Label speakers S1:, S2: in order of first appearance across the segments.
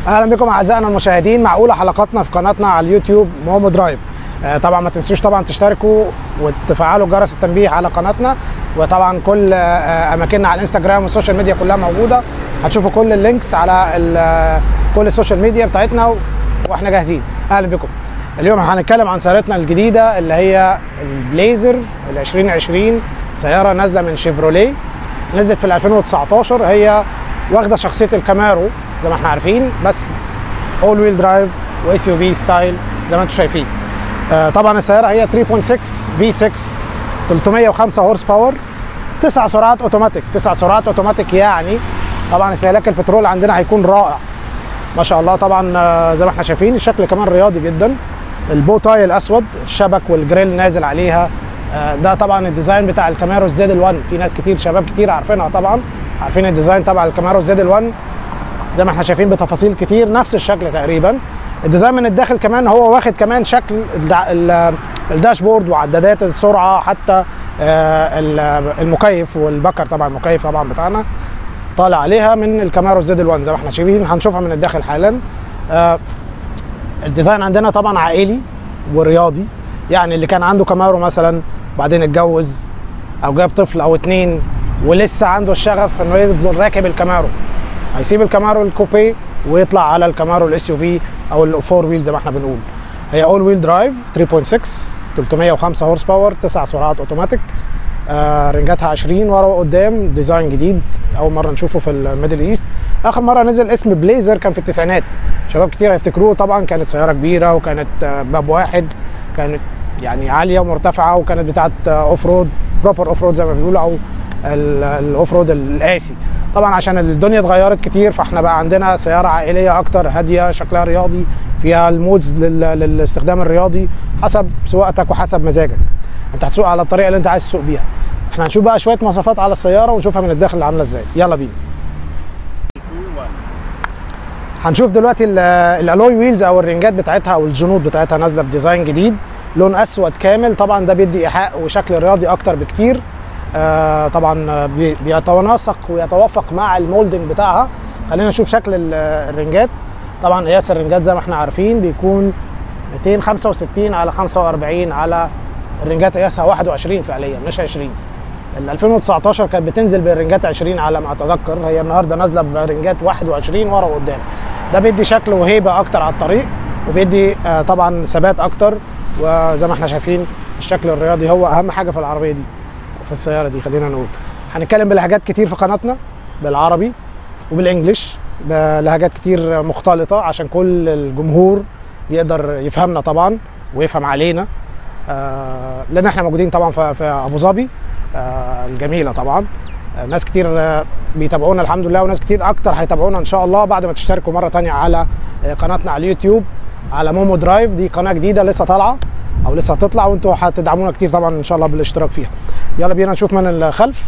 S1: اهلا بكم اعزائنا المشاهدين مع اولى حلقاتنا في قناتنا على اليوتيوب مومو درايف آه، طبعا ما تنسوش طبعا تشتركوا وتفعلوا جرس التنبيه على قناتنا وطبعا كل آه، اماكننا على الانستجرام والسوشيال ميديا كلها موجوده هتشوفوا كل اللينكس على ال- كل السوشيال ميديا بتاعتنا و- واحنا جاهزين اهلا بكم اليوم هنتكلم عن سيارتنا الجديده اللي هي البليزر ال 2020 سياره نازله من شيفروليه نزلت في ال 2019 هي واخده شخصيه الكامارو زي ما احنا عارفين بس اول ويل درايف واس يو في ستايل زي ما انتم شايفين آه طبعا السياره هي 3.6 في 6 305 هورس باور تسع سرعات اوتوماتيك تسع سرعات اوتوماتيك يعني طبعا استهلاك البترول عندنا هيكون رائع ما شاء الله طبعا آه، زي ما احنا شايفين الشكل كمان رياضي جدا البو تاي الاسود الشبك والجريل نازل عليها آه، ده طبعا الديزاين بتاع الكامارو الزد ال1 في ناس كتير شباب كتير عارفينها طبعا عارفين الديزاين تبع الكامارو الزد ال1 زي ما احنا شايفين بتفاصيل كتير نفس الشكل تقريبا الديزاين من الداخل كمان هو واخد كمان شكل الدع... ال- الداشبورد وعدادات السرعه حتى آه، ال- المكيف والبكر طبعا المكيف طبعا بتاعنا طالع عليها من الكاميرا الزد ال1 زي ما احنا شايفين هنشوفها من الداخل حالا آه، الديزاين عندنا طبعا عائلي ورياضي يعني اللي كان عنده كاميرو مثلا بعدين اتجوز او جاب طفل او اتنين ولسه عنده الشغف انه يفضل راكب الكاميرو هيسيب الكاميرو الكوبي ويطلع على الكاميرو الاس يو في او الفور ويل زي ما احنا بنقول هي اول ويل درايف 3.6 305 هورس باور تسع سرعات اوتوماتيك آه رنجاتها 20 ورا وقدام ديزاين جديد اول مره نشوفه في الميدل ايست اخر مره نزل اسم بليزر كان في التسعينات شباب كتير هيفتكروه طبعا كانت سياره كبيره وكانت آه باب واحد كانت يعني عاليه ومرتفعه وكانت بتاعت اوف رود بروبر اوف رود زي ما بيقولوا او الاوف رود القاسي طبعا عشان الدنيا اتغيرت كتير فاحنا بقى عندنا سياره عائليه اكتر هاديه شكلها رياضي فيها المودز لل- للاستخدام الرياضي حسب سواقتك وحسب مزاجك انت هتسوق على الطريقه اللي انت عايز تسوق بيها احنا هنشوف بقى شويه مواصفات على السياره ونشوفها من الداخل عامله ازاي يلا بينا هنشوف دلوقتي ال- الالوي ويلز او الرنجات بتاعتها او الجنود بتاعتها نازله بديزاين جديد لون اسود كامل طبعا ده بيدي ايحاء وشكل رياضي اكتر بكتير آه طبعا آه، بي- بيتناسق ويتوافق مع المولدنج بتاعها خلينا نشوف شكل ال- الرنجات طبعا قياس الرنجات زي ما احنا عارفين بيكون 265 على 45 على الرنجات قياسها 21 فعليا مش 20 ال 2019 كانت بتنزل بالرنجات 20 على ما اتذكر هي النهارده نازله برنجات 21 ورا وقدام ده بيدي شكل وهيبه اكتر على الطريق وبيدي آه طبعا ثبات اكتر وزي ما احنا شايفين الشكل الرياضي هو اهم حاجه في العربيه دي في السياره دي خلينا نقول هنتكلم بلهجات كتير في قناتنا بالعربي وبالانجلش بلهجات كتير مختلطه عشان كل الجمهور يقدر يفهمنا طبعا ويفهم علينا آه لان احنا موجودين طبعا في, في ابو ظبي آه الجميله طبعا آه ناس كتير آه بيتابعونا الحمد لله وناس كتير اكتر هيتابعونا ان شاء الله بعد ما تشتركوا مره تانية على آه قناتنا على اليوتيوب على مومو درايف دي قناه جديده لسه طالعه او لسه هتطلع وانتوا هتدعمونا كتير طبعا ان شاء الله بالاشتراك فيها يلا بينا نشوف من الخلف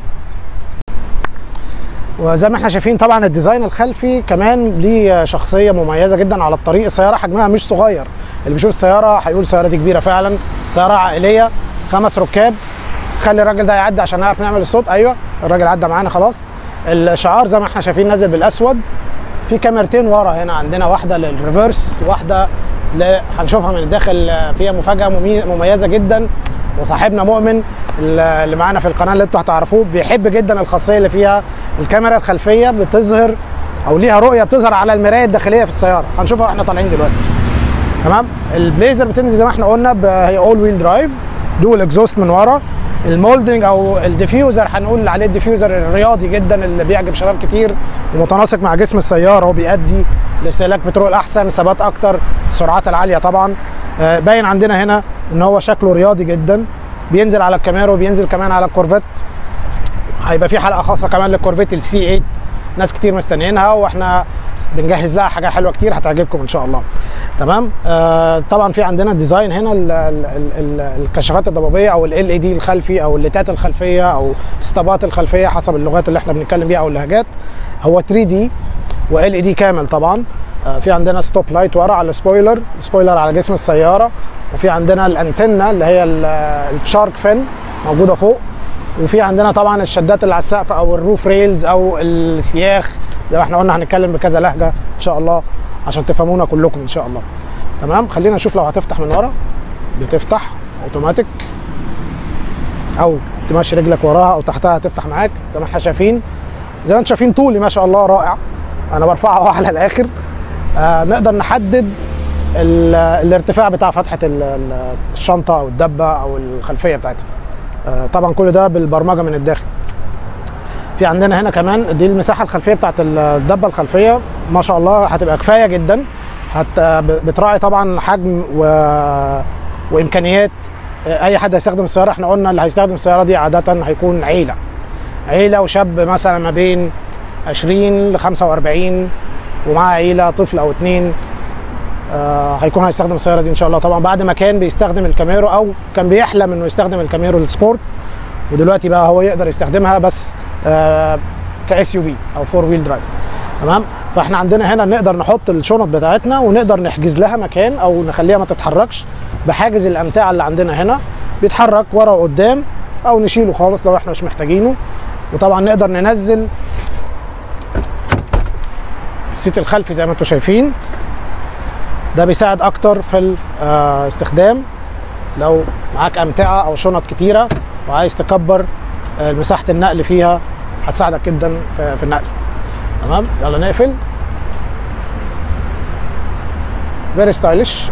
S1: وزي ما احنا شايفين طبعا الديزاين الخلفي كمان ليه شخصيه مميزه جدا على الطريق السياره حجمها مش صغير اللي بيشوف السياره هيقول السياره دي كبيره فعلا سياره عائليه خمس ركاب خلي الراجل ده يعدي عشان نعرف نعمل الصوت ايوه الراجل عدى معانا خلاص الشعار زي ما احنا شايفين نازل بالاسود في كاميرتين ورا هنا عندنا واحده للريفرس واحده ل... هنشوفها من الداخل آه، فيها مفاجاه ممي- مميزه جدا وصاحبنا مؤمن اللي معانا في القناه اللي انتوا هتعرفوه بيحب جدا الخاصيه اللي فيها الكاميرا الخلفيه بتظهر او ليها رؤيه بتظهر على المرايه الداخليه في السياره هنشوفها واحنا طالعين دلوقتي تمام البليزر بتنزل زي ما احنا قلنا ب- هي اول ويل درايف دول اكزوست من ورا المولدنج او الديفيوزر هنقول عليه الديفيوزر الرياضي جدا اللي بيعجب شباب كتير ومتناسق مع جسم السياره وبيؤدي لاستهلاك بترول احسن ثبات اكتر السرعات العاليه طبعا آه، باين عندنا هنا ان هو شكله رياضي جدا بينزل على الكاميرو بينزل كمان على الكورفيت هيبقى في حلقه خاصه كمان للكورفيت السي 8 ناس كتير مستنيينها واحنا بنجهز لها حاجه حلوه كتير هتعجبكم ان شاء الله تمام آه طبعا في عندنا ديزاين هنا ال ال ال ال الكشافات الضبابيه او ال اي دي الخلفي او الليتات الخلفيه او الستابات الخلفيه حسب اللغات اللي احنا بنتكلم بيها او اللهجات هو 3 دي وال اي دي كامل طبعا آه في عندنا ستوب لايت ورا على السبويلر سبويلر على جسم السياره وفي عندنا الانتنه اللي هي ال- الشارك فين موجوده فوق وفي عندنا طبعا الشدات اللي على السقف او الروف ريلز او السياخ زي ما احنا قلنا هنتكلم بكذا لهجه ان شاء الله عشان تفهمونا كلكم ان شاء الله تمام خلينا نشوف لو هتفتح من ورا بتفتح اوتوماتيك او تمشي رجلك وراها او تحتها هتفتح معاك زي ما احنا شايفين زي ما انتم شايفين طولي ما شاء الله رائع انا برفعه على الاخر آه نقدر نحدد ال- الارتفاع بتاع فتحه ال- ال- الشنطه او الدبه او الخلفيه بتاعتها آه طبعا كل ده بالبرمجه من الداخل في عندنا هنا كمان دي المساحه الخلفيه بتاعت الدبه الخلفيه ما شاء الله هتبقى كفايه جدا هت بتراعي طبعا حجم و... وامكانيات اي حد هيستخدم السياره احنا قلنا اللي هيستخدم السياره دي عاده هيكون عيله عيله وشاب مثلا ما بين 20 ل 45 ومعاه عيله طفل او اتنين آه هيكون هيستخدم السياره دي ان شاء الله طبعا بعد ما كان بيستخدم الكاميرو او كان بيحلم انه يستخدم الكاميرو السبورت ودلوقتي بقى هو يقدر يستخدمها بس آه كاس يو في او فور ويل درايف تمام فاحنا عندنا هنا نقدر نحط الشنط بتاعتنا ونقدر نحجز لها مكان او نخليها ما تتحركش بحاجز الامتعه اللي عندنا هنا بيتحرك ورا وقدام او نشيله خالص لو احنا مش محتاجينه وطبعا نقدر ننزل السيت الخلفي زي ما انتم شايفين ده بيساعد اكتر في الاستخدام لو معاك امتعه او شنط كتيره وعايز تكبر آه، مساحه النقل فيها هتساعدك جدا في في النقل تمام يلا نقفل فيري ستايلش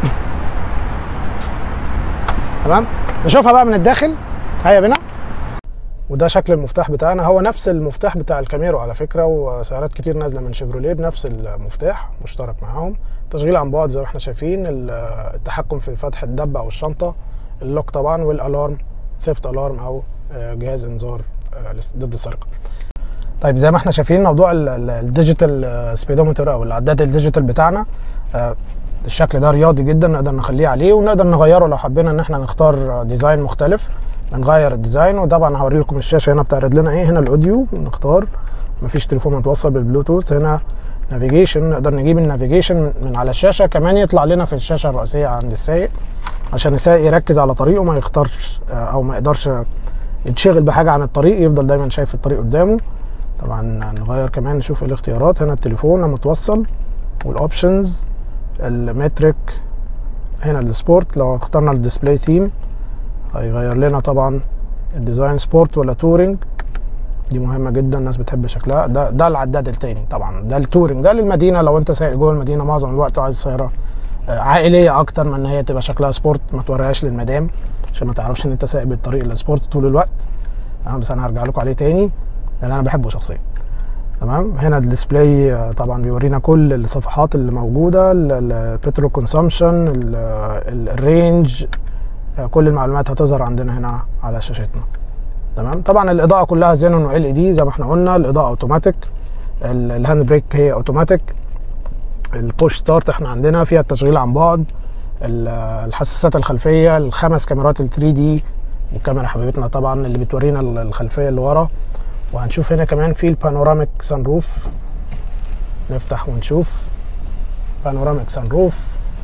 S1: تمام نشوفها بقى من الداخل هيا بنا وده شكل المفتاح بتاعنا هو نفس المفتاح بتاع الكاميرو على فكره وسيارات كتير نازله من شيفروليه بنفس المفتاح مشترك معاهم تشغيل عن بعد زي ما احنا شايفين ال- التحكم في فتح الدبه او الشنطه اللوك طبعا والالارم ثيفت الارم او آه، جهاز انذار آه، ضد السرقه طيب زي ما احنا شايفين موضوع ال- ال- الديجيتال سبيدومتر او العداد الديجيتال بتاعنا آه، الشكل ده رياضي جدا نقدر نخليه عليه ونقدر نغيره لو حبينا ان احنا نختار ديزاين مختلف بنغير الديزاين وطبعا هوري لكم الشاشه هنا بتعرض لنا ايه هنا الاوديو نختار مفيش تليفون متوصل بالبلوتوث هنا نافيجيشن نقدر نجيب النافيجيشن من- من على الشاشه كمان يطلع لنا في الشاشه الرئيسيه عند السايق عشان السايق يركز على طريقه ما يختارش آه، او ما يقدرش يتشغل بحاجه عن الطريق يفضل دايما شايف الطريق قدامه طبعا نغير كمان نشوف إيه الاختيارات هنا التليفون لما توصل والاوبشنز المترك هنا السبورت لو اخترنا الديسبلاي ثيم هيغير لنا طبعا الديزاين سبورت ولا تورنج دي مهمه جدا الناس بتحب شكلها ده ده العداد التاني طبعا ده التورنج ده للمدينه لو انت سايق جوه المدينه معظم الوقت وعايز سياره آه، عائليه اكتر من ان هي تبقى شكلها سبورت ما توريهاش للمدام عشان ما تعرفش ان انت سايق بالطريق السبورت طول الوقت تمام بس انا هرجع لكم عليه تاني لان انا بحبه شخصيا تمام هنا الديسبلاي آه، طبعا بيورينا كل الصفحات اللي موجوده البترو كونسومشن الرينج كل المعلومات هتظهر عندنا هنا على شاشتنا تمام طبعا الاضاءه كلها زينون و ال اي دي زي ما احنا قلنا الاضاءه اوتوماتيك ال- الهاند بريك هي اوتوماتيك البوش ستارت احنا عندنا فيها التشغيل عن بعد ال- الحساسات الخلفيه الخمس كاميرات ال 3 دي والكاميرا حبيبتنا طبعا اللي بتورينا ال- الخلفيه اللي ورا وهنشوف هنا كمان في البانوراميك سان روف نفتح ونشوف بانوراميك سان روف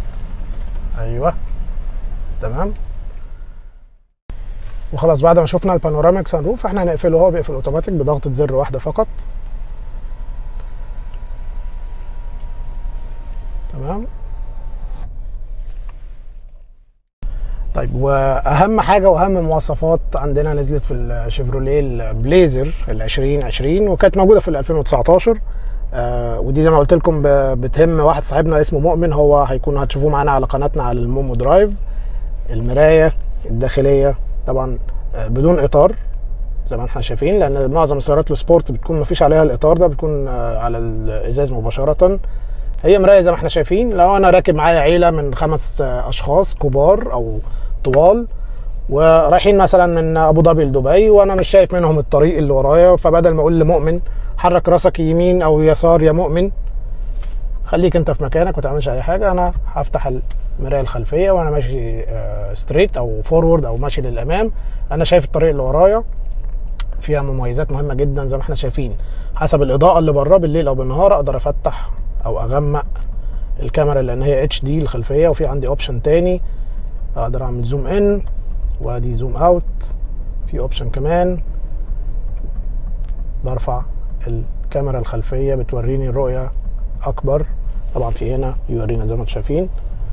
S1: ايوه تمام وخلاص بعد ما شفنا البانوراميك سان روف احنا هنقفله هو بيقفل اوتوماتيك بضغطة زر واحدة فقط تمام طيب واهم حاجه واهم مواصفات عندنا نزلت في الشيفروليه البليزر ال 2020 وكانت موجوده في ال 2019 آه ودي زي ما قلت لكم ب- بتهم واحد صاحبنا اسمه مؤمن هو هيكون هتشوفوه معانا على قناتنا على المومو درايف المرايه الداخليه طبعا آه بدون اطار زي ما احنا شايفين لان معظم السيارات السبورت بتكون ما فيش عليها الاطار ده بيكون آه على الازاز مباشره هي مرايه زي ما احنا شايفين لو انا راكب معايا عيله من خمس آه، اشخاص كبار او طوال ورايحين مثلا من ابو ظبي لدبي وانا مش شايف منهم الطريق اللي ورايا فبدل ما اقول لمؤمن حرك راسك يمين او يسار يا مؤمن خليك انت في مكانك ما تعملش اي حاجه انا هفتح المرايه الخلفيه وانا ماشي ستريت او فورورد او ماشي للامام انا شايف الطريق اللي ورايا فيها مميزات مهمه جدا زي ما احنا شايفين حسب الاضاءه اللي بره بالليل او بالنهار اقدر افتح او اغمق الكاميرا لان هي اتش دي الخلفيه وفي عندي اوبشن تاني اقدر اعمل زوم ان وادي زوم اوت في اوبشن كمان برفع الكاميرا الخلفيه بتوريني الرؤيه اكبر طبعا في هنا يورينا زي ما انتم شايفين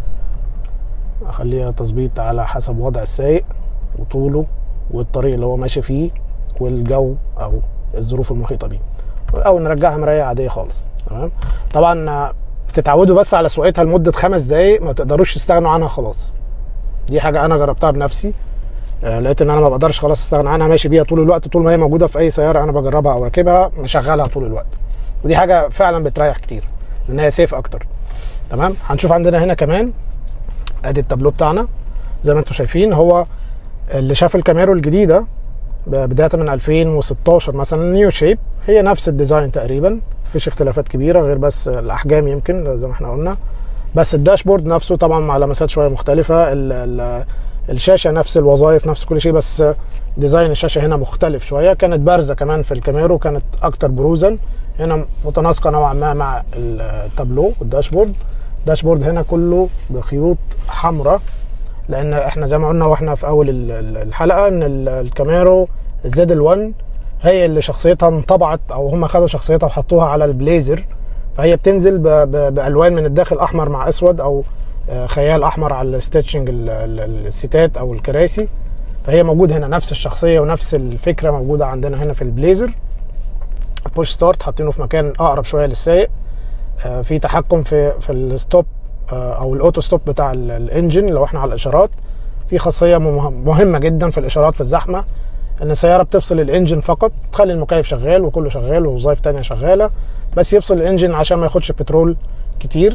S1: اخليها تظبيط على حسب وضع السايق وطوله والطريق اللي هو ماشي فيه والجو او الظروف المحيطه بيه او نرجعها مرايه عاديه خالص تمام طبعا تتعودوا بس على سواقتها لمده خمس دقايق ما تقدروش تستغنوا عنها خلاص دي حاجه انا جربتها بنفسي آه، لقيت ان انا ما بقدرش خلاص استغنى عنها ماشي بيها طول الوقت طول ما هي موجوده في اي سياره انا بجربها او راكبها مشغلها طول الوقت ودي حاجه فعلا بتريح كتير لان هي سيف اكتر تمام هنشوف عندنا هنا كمان ادي التابلو بتاعنا زي ما انتم شايفين هو اللي شاف الكاميرو الجديده بدايه من 2016 مثلا نيو شيب هي نفس الديزاين تقريبا مفيش اختلافات كبيره غير بس الاحجام يمكن زي ما احنا قلنا بس الداشبورد نفسه طبعا مع لمسات شويه مختلفه ال ال الشاشه نفس الوظائف نفس كل شيء بس ديزاين الشاشه هنا مختلف شويه كانت بارزه كمان في الكاميرو كانت اكتر بروزا هنا متناسقه نوعا ما مع التابلو والداشبورد الداشبورد هنا كله بخيوط حمراء لان احنا زي ما قلنا واحنا في اول الحلقه ان الكاميرو الزد ال1 هي اللي شخصيتها انطبعت او هم خدوا شخصيتها وحطوها على البليزر فهي بتنزل ب ب بالوان من الداخل احمر مع اسود او خيال احمر على الستيتشنج السيتات او الكراسي فهي موجود هنا نفس الشخصيه ونفس الفكره موجوده عندنا هنا في البليزر بوش ستارت حاطينه في مكان اقرب شويه للسايق في تحكم في في الستوب او الاوتو ستوب بتاع الانجن لو احنا على الاشارات في خاصيه مهمه جدا في الاشارات في الزحمه ان السياره بتفصل الانجن فقط تخلي المكيف شغال وكله شغال ووظائف تانية شغاله بس يفصل الانجن عشان ما ياخدش بترول كتير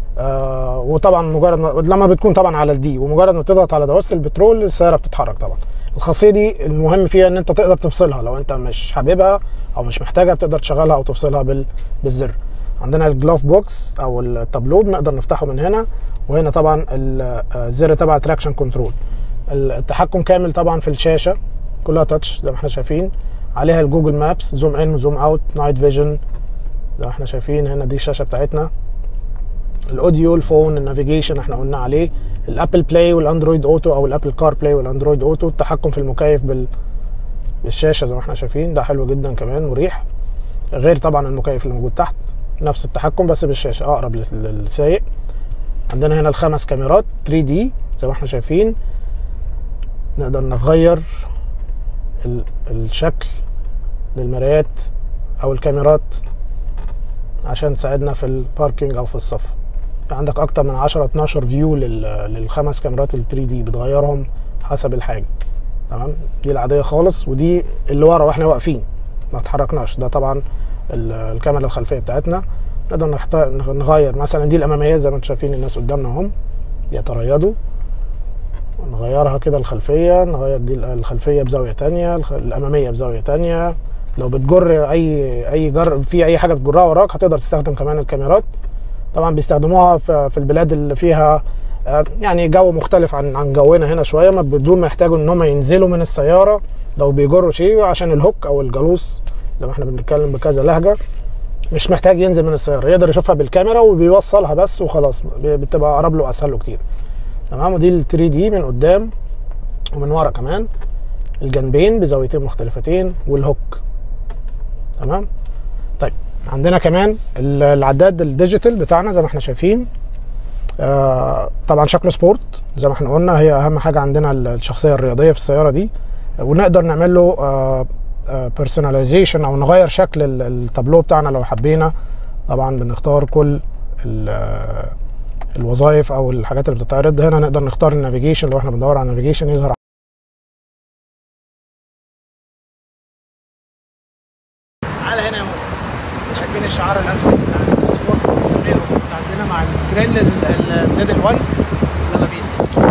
S1: آه وطبعا مجرد ما لما بتكون طبعا على الدي ومجرد ما تضغط على دواسه البترول السياره بتتحرك طبعا الخاصيه دي المهم فيها ان انت تقدر تفصلها لو انت مش حاببها او مش محتاجها بتقدر تشغلها او تفصلها بال... بالزر عندنا الجلاف بوكس او التابلو بنقدر نفتحه من هنا وهنا طبعا الزر تبع تراكشن كنترول التحكم كامل طبعا في الشاشه كلها تاتش زي ما احنا شايفين عليها الجوجل مابس زوم ان وزوم اوت نايت فيجن زي ما احنا شايفين هنا دي الشاشه بتاعتنا الاوديو الفون النافيجيشن احنا قلنا عليه الابل بلاي والاندرويد اوتو او الابل كار بلاي والاندرويد اوتو التحكم في المكيف بال بالشاشه زي ما احنا شايفين ده حلو جدا كمان مريح غير طبعا المكيف اللي موجود تحت نفس التحكم بس بالشاشه اقرب للسايق عندنا هنا الخمس كاميرات 3 دي زي ما احنا شايفين نقدر نغير الشكل للمرايات او الكاميرات عشان تساعدنا في الباركينج او في الصف عندك اكتر من 10 12 فيو للخمس كاميرات ال 3 دي بتغيرهم حسب الحاجه تمام دي العاديه خالص ودي اللي ورا واحنا واقفين ما اتحركناش ده طبعا الكاميرا الخلفيه بتاعتنا نقدر نغير مثلا دي الاماميه زي ما انتم شايفين الناس قدامنا اهم يتريضوا نغيرها كده الخلفيه نغير دي الخلفيه بزاويه تانية الاماميه بزاويه تانية لو بتجر اي اي جر في اي حاجه بتجرها وراك هتقدر تستخدم كمان الكاميرات طبعا بيستخدموها في البلاد اللي فيها يعني جو مختلف عن عن جونا هنا شويه ما بدون ما يحتاجوا ان هم ينزلوا من السياره لو بيجروا شيء عشان الهوك او الجالوس زي ما احنا بنتكلم بكذا لهجه مش محتاج ينزل من السياره يقدر يشوفها بالكاميرا وبيوصلها بس وخلاص بتبقى اقرب له اسهل له كتير تمام ودي ال 3 دي من قدام ومن ورا كمان الجنبين بزاويتين مختلفتين والهوك تمام طيب عندنا كمان العداد الديجيتال بتاعنا زي ما احنا شايفين آه طبعا شكله سبورت زي ما احنا قلنا هي اهم حاجه عندنا الشخصيه الرياضيه في السياره دي ونقدر نعمل له آه بيرسوناليزيشن او نغير شكل التابلو بتاعنا لو حبينا طبعا بنختار كل الوظائف او الحاجات اللي بتتعرض هنا نقدر نختار النافيجيشن لو احنا بندور على النافيجيشن يظهر تعالى هنا يا مو شايفين الشعار الاسود بتاع السبورت عندنا مع الجريل الزد ال1 يلا بينا